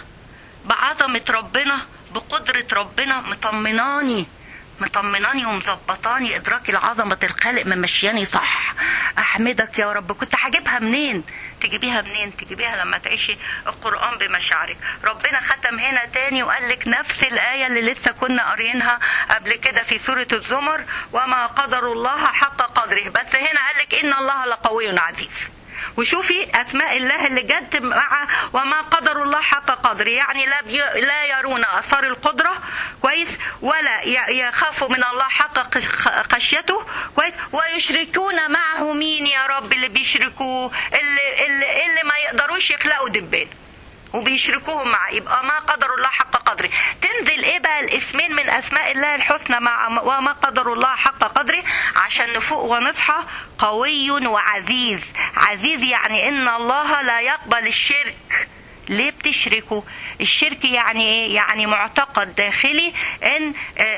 Speaker 1: بعظمة ربنا بقدرة ربنا مطمناني مطمناني ومظبطاني ادراك العظمة الخالق ممشياني صح احمدك يا رب كنت هجيبها منين تجيبيها منين تجيبيها لما تعيشي القرآن بمشاعرك ربنا ختم هنا تاني وقال لك نفس الآية اللي لسه كنا قاريينها قبل كده في سورة الزمر وما قدر الله حق قدره بس هنا قال لك إن الله لقوي عزيز وشوفي اسماء الله اللي جت مع وما قدر الله حق قدره يعني لا بي لا يرون اثار القدره كويس ولا يخافوا من الله حق خشيته كويس ويشركون معه مين يا رب اللي بيشركوه اللي اللي, اللي ما يقدروش يخلقوا دبان وبيشركوهم مع يبقى ما قدر الله حق قدره تنزل ايه بقى الاسمين من اسماء الله الحسنى مع وما قدر الله حق قدره عشان نفوق ونصحى قوي وعزيز عزيز يعني ان الله لا يقبل الشرك ليه بتشركوا الشرك يعني ايه يعني معتقد داخلي ان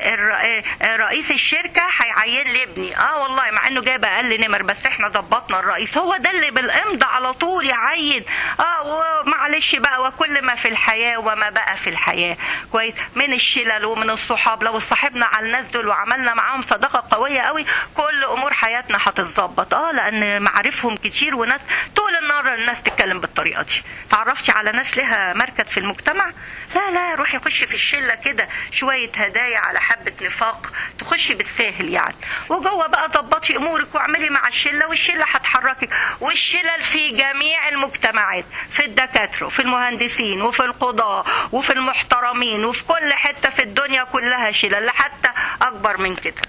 Speaker 1: رئيس الشركة هيعين لي ابني اه والله مع انه جايب اقل نمر بس احنا ضبطنا الرئيس هو ده اللي بالامضى على طول يعين اه ومعلش بقى وكل ما في الحياة وما بقى في الحياة كويس من الشلل ومن الصحاب لو صاحبنا على الناس دول وعملنا معاهم صداقة قوية قوي كل امور حياتنا هتتظبط اه لان معارفهم كتير وناس طول النهار الناس تتكلم بالطريقة دي تعرفتي على ناس لها مركز في المجتمع لا لا روحي خشي في الشله كده شويه هدايا على حبه نفاق تخشي بالساهل يعني وجوه بقى ظبطي امورك واعملي مع الشله والشله هتحركك والشلل في جميع المجتمعات في الدكاتره وفي المهندسين وفي القضاه وفي المحترمين وفي كل حته في الدنيا كلها شلل حتى اكبر من كده